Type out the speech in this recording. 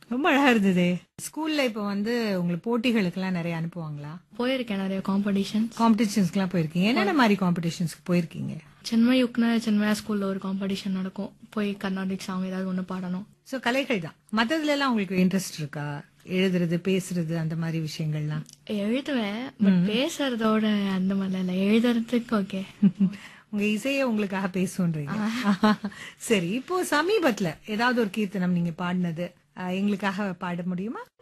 ரொம்ப அழகா இருந்ததே ஸ்கூல்ல இப்ப வந்து உங்களுக்கு போட்டிகளுக்கெல்லாம் நிறைய அனுப்புவாங்களா போயிருக்கேன் நிறைய காம்படிஷன்ஸ் காம்படிஷன்ஸ்க்குலாம் போயிருக்கீங்க என்னென்ன மாதிரி காம்படிஷன்ஸ்க்கு போயிருக்கீங்க சென்மை யுக்ன சென்மையா ஸ்கூல்ல ஒரு காம்படிஷன் நடக்கும் போய் கர்நாடிக் சாங் ஏதாவது ஒண்ணு பாடணும் சோ கலைகள் தான் மத்ததுல எல்லாம் உங்களுக்கு இன்ட்ரெஸ்ட் இருக்கா எழுதுறது பேசுறது அந்த மாதிரி விஷயங்கள்லாம் எழுதுவேன் பட் பேசுறதோட அந்த மாதிரிலாம் இல்ல எழுதுறதுக்கு ஓகே உங்க இசையே உங்களுக்காக பேசுன்றீங்க சரி இப்போ சமீபத்துல ஏதாவது ஒரு கீர்த்தனம் நீங்க பாடினது அஹ், எங்களுக்காக பாட முடியுமா